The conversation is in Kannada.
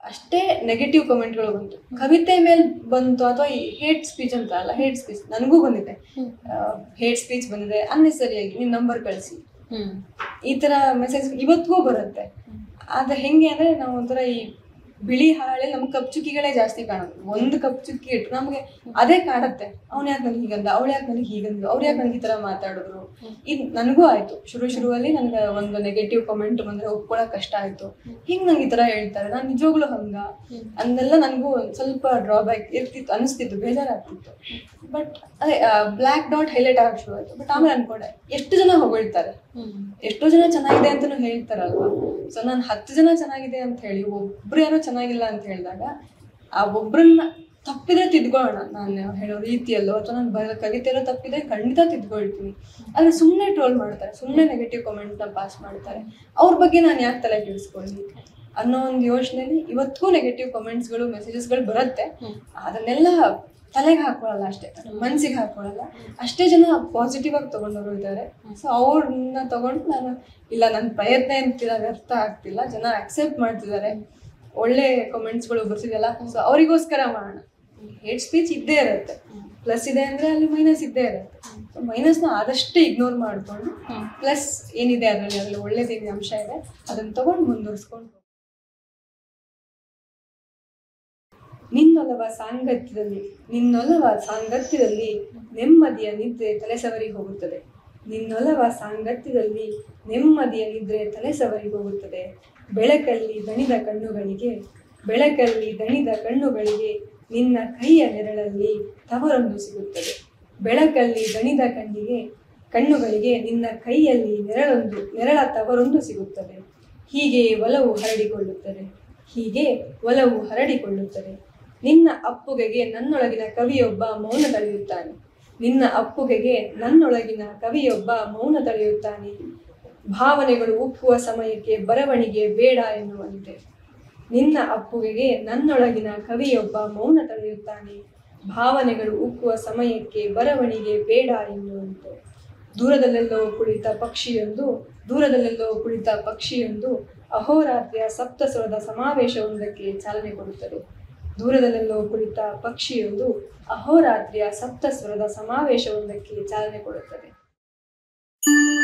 ಅಷ್ಟೇ ನೆಗೆಟಿವ್ ಕಮೆಂಟ್ಗಳು ಬಂತು ಕವಿತೆ ಮೇಲೆ ಬಂತು ಅಥವಾ ಈ ಹೇಟ್ ಸ್ಪೀಚ್ ಅಂತ ಅಲ್ಲ ಹೇಟ್ ಸ್ಪೀಚ್ ನನಗೂ ಬಂದಿದೆ ಹೇಟ್ ಸ್ಪೀಚ್ ಬಂದಿದೆ ಅನ್ನೆಸರಿಯಾಗಿ ನಿಮ್ಮ ನಂಬರ್ ಕಳಿಸಿ ಹ್ಮ್ ಈ ತರ ಮೆಸೇಜ್ ಇವತ್ತಿಗೂ ಬರುತ್ತೆ ಆದ್ರೆ ಹೆಂಗೆ ಅಂದ್ರೆ ನಾವು ಒಂಥರ ಈ ಬಿಳಿ ಹಾಳೆ ನಮ್ ಕಪ್ ಚುಕ್ಕಿಗಳೇ ಜಾಸ್ತಿ ಕಾಣೋದು ಒಂದು ಕಪ್ ಚುಕ್ಕಿ ಇಟ್ಟು ನಮ್ಗೆ ಅದೇ ಕಾಣತ್ತೆ ಅವ್ನ ಯಾಕೆ ನನಗೆ ಹೀಗಂದ ಅವ್ಳು ಯಾಕೆ ನನಗೆ ಹೀಗಂದ್ರು ಅವ್ರು ಯಾಕೆ ನನಗೆ ಈ ತರ ಮಾತಾಡಿದ್ರು ಇದು ನನಗೂ ಆಯ್ತು ಶುರು ಶುರುವಲ್ಲಿ ನನಗೆ ಒಂದು ನೆಗೆಟಿವ್ ಕಮೆಂಟ್ ಬಂದ್ರೆ ಒಪ್ಕೊಳಕ್ ಕಷ್ಟ ಆಯ್ತು ಹಿಂಗ್ ನಂಗೆ ಈ ತರ ಹೇಳ್ತಾರೆ ನಾನು ನಿಜವಾಗ್ಲೂ ಹಂಗ ಅಂದೆಲ್ಲ ನನಗೂ ಒಂದ್ ಸ್ವಲ್ಪ ಡ್ರಾಬ್ಯಾಕ್ ಇರ್ತಿತ್ತು ಅನಿಸ್ತಿತ್ತು ಬೇಜಾರಾಗ್ತಿತ್ತು ಬಟ್ ಅದೇ ಬ್ಲ್ಯಾಕ್ ಡಾಟ್ ಹೈಲೈಟ್ ಆಗಕ್ ಶುರು ಆಯ್ತು ಬಟ್ ಆಮೇಲೆ ಅನ್ಕೊಂಡೆ ಎಷ್ಟು ಜನ ಹೊಗಳ್ತಾರೆ ಹ್ಮ್ ಎಷ್ಟೋ ಜನ ಚೆನ್ನಾಗಿದೆ ಅಂತಾನು ಹೇಳ್ತಾರಲ್ವಾ ಸೊ ನಾನು ಹತ್ತು ಜನ ಚೆನ್ನಾಗಿದೆ ಅಂತ ಹೇಳಿ ಒಬ್ರು ಯಾರೋ ಚೆನ್ನಾಗಿಲ್ಲ ಅಂತ ಹೇಳಿದಾಗ ಆ ಒಬ್ರನ್ನ ತಪ್ಪಿದ್ರೆ ತಿದ್ಕೊಳ್ಳೋಣ ನಾನು ಹೇಳೋ ರೀತಿಯಲ್ಲೋ ಅಥವಾ ನಾನು ಬರೋ ಕವಿತೆಯಲ್ಲೋ ತಪ್ಪಿದ್ರೆ ಖಂಡಿತ ತಿದ್ಕೊಳ್ತೀನಿ ಆದ್ರೆ ಸುಮ್ಮನೆ ಟ್ರೋಲ್ ಮಾಡ್ತಾರೆ ಸುಮ್ಮನೆ ನೆಗೆಟಿವ್ ಕಮೆಂಟ್ನ ಪಾಸ್ ಮಾಡ್ತಾರೆ ಅವ್ರ ಬಗ್ಗೆ ನಾನು ಯಾಕೆ ತಲೆ ಕೆಡಿಸ್ಕೊಳ್ಳಿ ಅನ್ನೋ ಒಂದು ಯೋಚನೆಯಲ್ಲಿ ಇವತ್ತಿಗೂ ನೆಗೆಟಿವ್ ಕಮೆಂಟ್ಸ್ಗಳು ಮೆಸೇಜಸ್ಗಳು ಬರುತ್ತೆ ಅದನ್ನೆಲ್ಲ ತಲೆಗೆ ಹಾಕೊಳ್ಳಲ್ಲ ಅಷ್ಟೇ ಮನ್ಸಿಗೆ ಹಾಕೊಳ್ಳಲ್ಲ ಅಷ್ಟೇ ಜನ ಪಾಸಿಟಿವ್ ಆಗಿ ತಗೊಂಡವರು ಇದ್ದಾರೆ ಸೊ ಅವ್ರನ್ನ ತಗೊಂಡು ನಾನು ಇಲ್ಲ ನನ್ನ ಪ್ರಯತ್ನ ಎಂತಿಲ್ಲ ವ್ಯರ್ಥ ಆಗ್ತಿಲ್ಲ ಜನ ಅಕ್ಸೆಪ್ಟ್ ಮಾಡ್ತಿದ್ದಾರೆ ಒಳ್ಳೆ ಕಮೆಂಟ್ಸ್ಗಳು ಬರ್ತಿದೆಯಲ್ಲ ಸೊ ಅವರಿಗೋಸ್ಕರ ಮಾಡೋಣ ಹೇಟ್ ಸ್ಪೀಚ್ ಇದ್ದೇ ಇರುತ್ತೆ ಪ್ಲಸ್ ಇದೆ ಅಂದ್ರೆ ಅಲ್ಲಿ ಮೈನಸ್ ಇದ್ದೇ ಇರುತ್ತೆ ಸೊ ಮೈನಸ್ನ ಆದಷ್ಟು ಇಗ್ನೋರ್ ಮಾಡಿಕೊಂಡು ಪ್ಲಸ್ ಏನಿದೆ ಅದರಲ್ಲಿ ಅದರಲ್ಲಿ ಒಳ್ಳೇದೇನು ಅಂಶ ಇದೆ ಅದನ್ನ ತಗೊಂಡು ಮುಂದುವರಿಸ್ಕೊಂಡು ನಿನ್ನೊಲವ ಸಾಂಗತ್ಯದಲ್ಲಿ ನಿನ್ನೊಲವ ಸಾಂಗತ್ಯದಲ್ಲಿ ನೆಮ್ಮದಿಯ ನಿದ್ರೆ ತಲೆಸವರಿ ಹೋಗುತ್ತದೆ ನಿನ್ನೊಲವ ಸಾಂಗತ್ಯದಲ್ಲಿ ನೆಮ್ಮದಿಯ ನಿದ್ರೆ ತಲೆಸವರಿ ಹೋಗುತ್ತದೆ ಬೆಳಕಲ್ಲಿ ದಣಿದ ಕಣ್ಣುಗಳಿಗೆ ಬೆಳಕಲ್ಲಿ ದಣಿದ ಕಣ್ಣುಗಳಿಗೆ ನಿನ್ನ ಕೈಯ ನೆರಳಲ್ಲಿ ತವರೊಂದು ಸಿಗುತ್ತದೆ ಬೆಳಕಲ್ಲಿ ದಣಿದ ಕಣ್ಣಿಗೆ ಕಣ್ಣುಗಳಿಗೆ ನಿನ್ನ ಕೈಯಲ್ಲಿ ನೆರಳೊಂದು ನೆರಳ ತವರೊಂದು ಸಿಗುತ್ತದೆ ಹೀಗೆ ಒಲವು ಹರಡಿಕೊಳ್ಳುತ್ತದೆ ಹೀಗೆ ಒಲವು ಹರಡಿಕೊಳ್ಳುತ್ತದೆ ನಿನ್ನ ಅಪ್ಪುಗೆಗೆ ನನ್ನೊಳಗಿನ ಕವಿಯೊಬ್ಬ ಮೌನ ತಳೆಯುತ್ತಾನೆ ನಿನ್ನ ಅಪ್ಪುಗೆಗೆ ನನ್ನೊಳಗಿನ ಕವಿಯೊಬ್ಬ ಮೌನ ತಳೆಯುತ್ತಾನೆ ಭಾವನೆಗಳು ಉಕ್ಕುವ ಸಮಯಕ್ಕೆ ಬರವಣಿಗೆ ಬೇಡ ಎನ್ನುವಂತೆ ನಿನ್ನ ಅಪ್ಪುಗೆಗೆ ನನ್ನೊಳಗಿನ ಕವಿಯೊಬ್ಬ ಮೌನ ತಳೆಯುತ್ತಾನೆ ಭಾವನೆಗಳು ಉಕ್ಕುವ ಸಮಯಕ್ಕೆ ಬರವಣಿಗೆ ಬೇಡ ಎನ್ನುವಂತೆ ದೂರದಲ್ಲೆಲ್ಲೋ ಕುಳಿತ ಪಕ್ಷಿಯೊಂದು ದೂರದಲ್ಲೆಲ್ಲೋ ಕುಳಿತ ಪಕ್ಷಿಯೊಂದು ಅಹೋರಾತ್ರಿಯ ಸಪ್ತಸ್ವರದ ಸಮಾವೇಶವೊಂದಕ್ಕೆ ಚಾಲನೆ ಕೊಡುತ್ತದೆ ದೂರದಲ್ಲೆಲ್ಲೋ ಕುಳಿತ ಪಕ್ಷಿಯೊಂದು ಅಹೋರಾತ್ರಿಯ ಸಪ್ತಸ್ವರದ ಸಮಾವೇಶವೊಂದಕ್ಕೆ ಚಾಲನೆ ಕೊಡುತ್ತದೆ